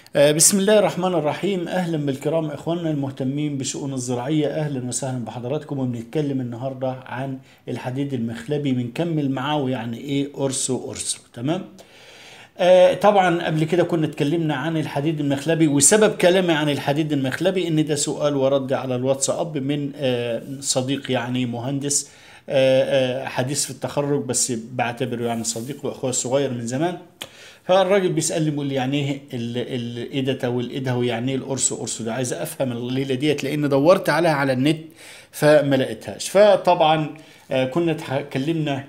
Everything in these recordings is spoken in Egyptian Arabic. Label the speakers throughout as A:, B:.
A: آه، بسم الله الرحمن الرحيم اهلا بالكرام اخواننا المهتمين بالشؤون الزراعيه اهلا وسهلا بحضراتكم وبنتكلم النهارده عن الحديد المخلبي بنكمل معاه يعني ايه اورسو اورسو تمام آه طبعا قبل كده كنا اتكلمنا عن الحديد المخلبي وسبب كلامي عن الحديد المخلبي ان ده سؤال ورد على الواتساب من آه صديق يعني مهندس آه آه حديث في التخرج بس بعتبره يعني صديق واخويا الصغير من زمان فالراجل بيسالني بيقول لي يعني ايه الإدة والإدة ويعني ايه القرص قرص ده عايز افهم الليله ديت لان دورت عليها على النت فما لقيتهاش فطبعا آه، كنا اتكلمنا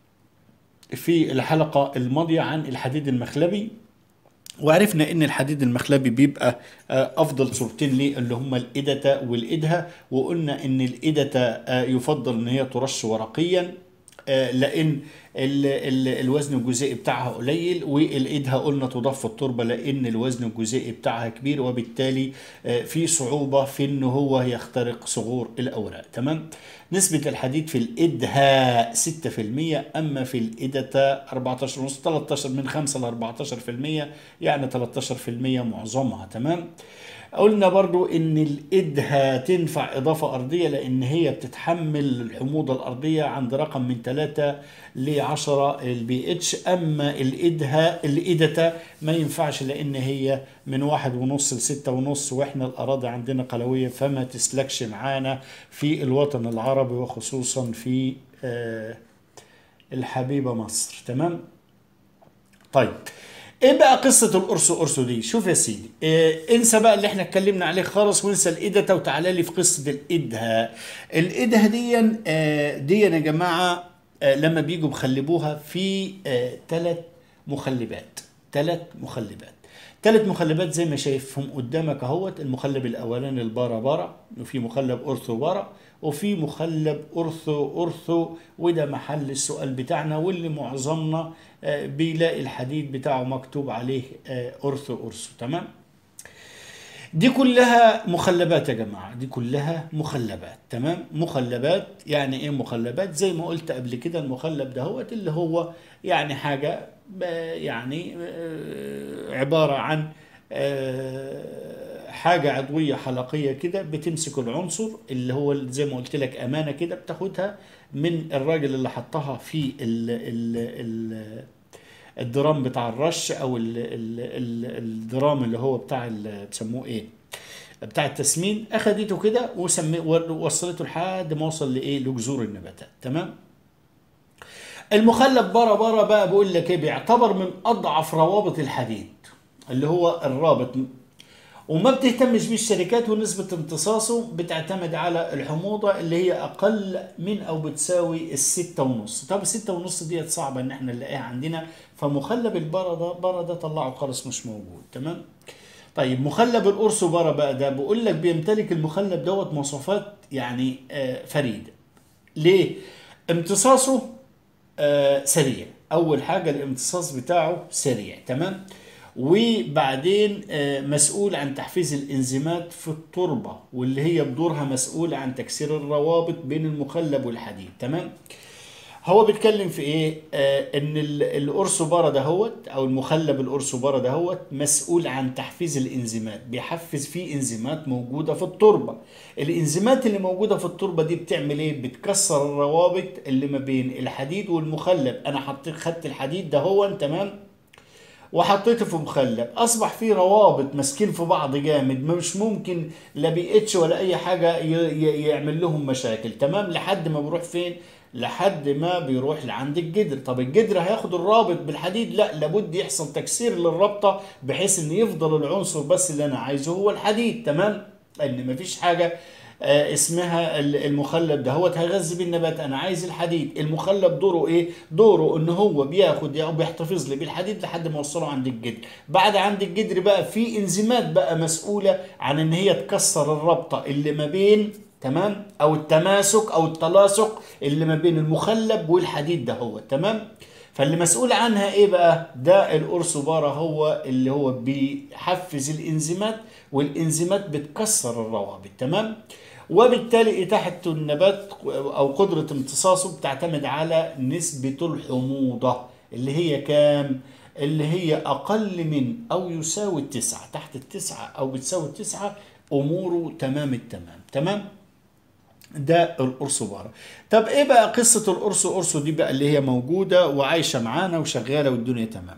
A: في الحلقه الماضيه عن الحديد المخلبي وعرفنا ان الحديد المخلبي بيبقى آه، افضل صورتين ليه اللي هما الإدة والإدهة وقلنا ان الإدة آه، يفضل ان هي ترش ورقيا آه، لان ال ال الوزن الجزيئي بتاعها قليل والايدها قلنا تضاف في التربه لان الوزن الجزيئي بتاعها كبير وبالتالي آه، في صعوبه في ان هو يخترق صغور الاوراق تمام نسبه الحديد في الادهاء 6% اما في الادتا 14 ونص 13 من 5 ل 14% يعني 13% معظمها تمام قلنا برضو ان الادهة تنفع اضافة ارضية لان هي بتتحمل الحموضة الارضية عند رقم من 3 ل 10 البي اتش اما الادهة الادتا ما ينفعش لان هي من واحد ونص لستة ونص واحنا الاراضي عندنا قلوية فما تسلكش معانا في الوطن العربي وخصوصا في آه، الحبيبة مصر تمام طيب ايه بقى قصه القرص قرص دي شوف يا سيدي إيه انسى بقى اللي احنا اتكلمنا عليه خالص وانسى الادته وتعالى لي في قصه الادهه الادهه دي آه، دي يا جماعه آه، لما بيجوا بخلبوها في ثلاث مخلبات ثلاث مخلبات ثلاث مخلبات زي ما شايفهم قدامك اهوت المخلب الاولاني البارا بارا وفي مخلب اورثو بارا وفي مخلب اورثو اورثو وده محل السؤال بتاعنا واللي معظمنا آه، بيلاقي الحديد بتاعه مكتوب عليه آه، اورثو اورثو تمام دي كلها مخلبات يا جماعة دي كلها مخلبات تمام مخلبات يعني ايه مخلبات زي ما قلت قبل كده المخلب دهوت اللي هو يعني حاجة ب- يعني آه، عبارة عن آه، حاجة عضوية حلقية كده بتمسك العنصر اللي هو زي ما قلت لك أمانة كده بتاخدها من الراجل اللي حطها في ال ال ال الدرام بتاع الرش او ال ال ال الدرام اللي هو بتاع ال- بيسموه ايه بتاع التسمين اخدته كده وسمي وصلته لحد ما وصل لايه لجذور النباتات تمام المخلب بره بره بقى بقول لك ايه بيعتبر من اضعف روابط الحديد اللي هو الرابط وما بتهتمش بيه الشركات ونسبة امتصاصه بتعتمد على الحموضة اللي هي أقل من أو بتساوي الستة ونص طب الستة ونص ديت صعبة إن احنا نلاقيها عندنا فمخلب البردة بردة طلعه خالص مش موجود تمام طيب مخلب القرص بره بقى ده بقول لك بيمتلك المخلب دوت مواصفات يعني آه فريدة ليه؟ امتصاصه آه سريع اول حاجه الامتصاص بتاعه سريع تمام وبعدين آه مسؤول عن تحفيز الانزيمات في التربه واللي هي بدورها مسؤوله عن تكسير الروابط بين المخلب والحديد تمام هو بيتكلم في ايه آه ان ال- الارسوبارا دهوت او المخلب الارسوبارا دهوت مسؤول عن تحفيز الانزيمات بيحفز فيه انزيمات موجوده في التربه الانزيمات اللي موجوده في التربه دي بتعمل ايه بتكسر الروابط اللي ما بين الحديد والمخلب انا حطيت خدت الحديد دهون تمام وحطيته في مخلب اصبح في روابط ماسكين في بعض جامد مش ممكن لا بي اتش ولا اي حاجه ي- ي- يعمل لهم مشاكل تمام لحد ما بيروح فين لحد ما بيروح لعند الجدر طب الجدر هياخد الرابط بالحديد لا لابد يحصل تكسير للرابطه بحيث ان يفضل العنصر بس اللي انا عايزه هو الحديد تمام ان مفيش حاجه آه، اسمها ال- المخلب ده هو هيغذي بيه النبات انا عايز الحديد المخلب دوره ايه دوره ان هو بياخد او بيحتفظ لي بالحديد لحد ما يوصله عند الجدر بعد عند الجدر بقى في انزيمات بقى مسؤوله عن ان هي تكسر الرابطه اللي ما بين تمام او التماسك او التلاصق اللي ما بين المخلب والحديد ده هو تمام فاللي مسؤول عنها ايه بقى ده الأرسوبارا هو اللي هو بيحفز الانزيمات والانزيمات بتكسر الروابط تمام وبالتالي إتاحة النبات أو قدرة امتصاصه بتعتمد على نسبة الحموضة اللي هي كام اللي هي اقل من او يساوي التسعة تحت التسعة او بتساوي التسعة اموره تمام التمام تمام ده القرص بره طب ايه بقى قصة القرص قرص دي بقى اللي هي موجودة وعايشة معانا وشغالة والدنيا تمام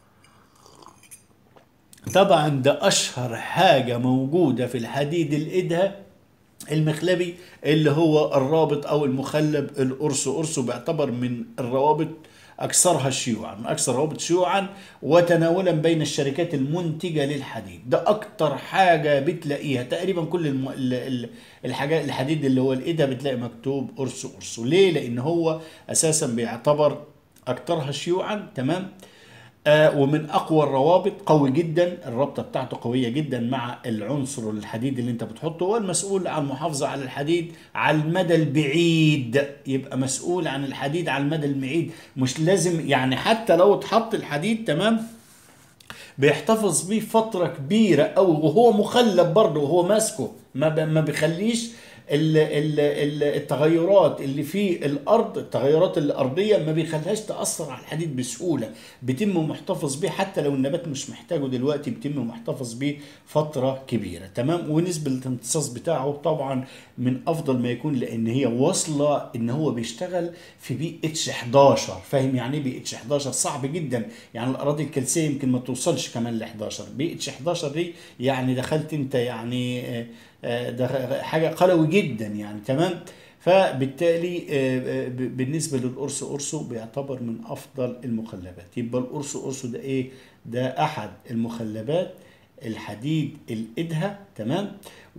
A: طبعا ده اشهر حاجة موجودة في الحديد الادهى المخلبي اللي هو الرابط او المخلب القرص قرص بيعتبر من الروابط اكثرها شيوعا من اكثر الروابط شيوعا وتناولا بين الشركات المنتجه للحديد ده اكتر حاجه بتلاقيها تقريبا كل الم... ال- ال- الحاجات الحديد اللي هو الايدها بتلاقي مكتوب قرص قرص ليه لان هو اساسا بيعتبر اكثرها شيوعا تمام آه، ومن اقوى الروابط قوي جدا الرابطه بتاعته قويه جدا مع العنصر الحديد اللي انت بتحطه هو المسؤول عن المحافظه على الحديد على المدى البعيد يبقى مسؤول عن الحديد على المدى البعيد مش لازم يعني حتى لو اتحط الحديد تمام بيحتفظ بيه فترة كبيرة أوي وهو مخلب برضه وهو ماسكه ما ب- ما بيخليش ال- ال- ال- التغيرات اللي في الارض التغيرات الارضيه ما بيخليهاش تاثر على الحديد بسهوله بيتم محتفظ بيه حتى لو النبات مش محتاجه دلوقتي بيتم محتفظ بيه فتره كبيره تمام ونسبه الامتصاص بتاعه طبعا من افضل ما يكون لان هي واصله ان هو بيشتغل في بي اتش 11 فاهم يعني ايه بي اتش 11 صعب جدا يعني الاراضي الكلسيه يمكن ما توصلش كمان ل 11 بي اتش 11 دي يعني دخلت انت يعني آه، آه، ده حاجه قلوي جدا يعني تمام فبالتالي آه، آه، ب- بالنسبه للقرص قرصه بيعتبر من افضل المخلبات يبقى القرص قرصه ده ايه ده احد المخلبات الحديد الادهى تمام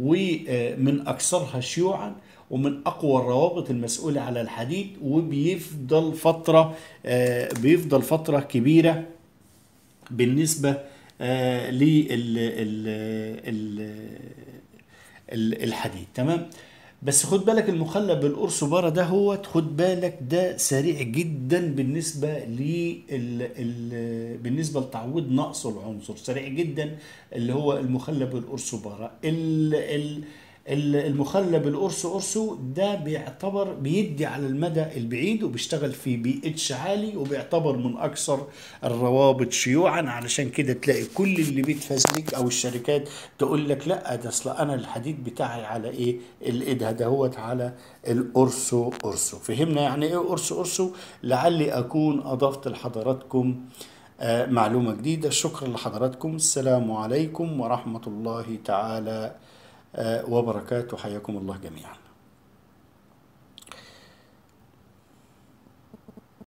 A: ومن اكثرها شيوعا ومن اقوى الروابط المسؤوله على الحديد وبيفضل فتره آه، بيفضل فتره كبيره بالنسبه آه لل ال- ال- ال- الحديد تمام بس خد بالك المخلب بالقرص بره ده هو خد بالك ده سريع جدا بالنسبه ل بالنسبه لتعويض نقص العنصر سريع جدا اللي هو المخلب بالقرص بره ال ال ال- المخلب القرص قرصه ده بيعتبر بيدي على المدى البعيد وبيشتغل في بي اتش عالي وبيعتبر من اكثر الروابط شيوعا علشان كده تلاقي كل اللي بيتفزلك او الشركات تقول لك لا ده اصل انا الحديد بتاعي على ايه الايدها دهوت على القرصو قرصو فهمنا يعني ايه قرصو قرصو لعلي اكون اضفت لحضراتكم آه، معلومة جديدة شكرا لحضراتكم السلام عليكم ورحمة الله تعالى آه، وبركاته حياكم الله جميعا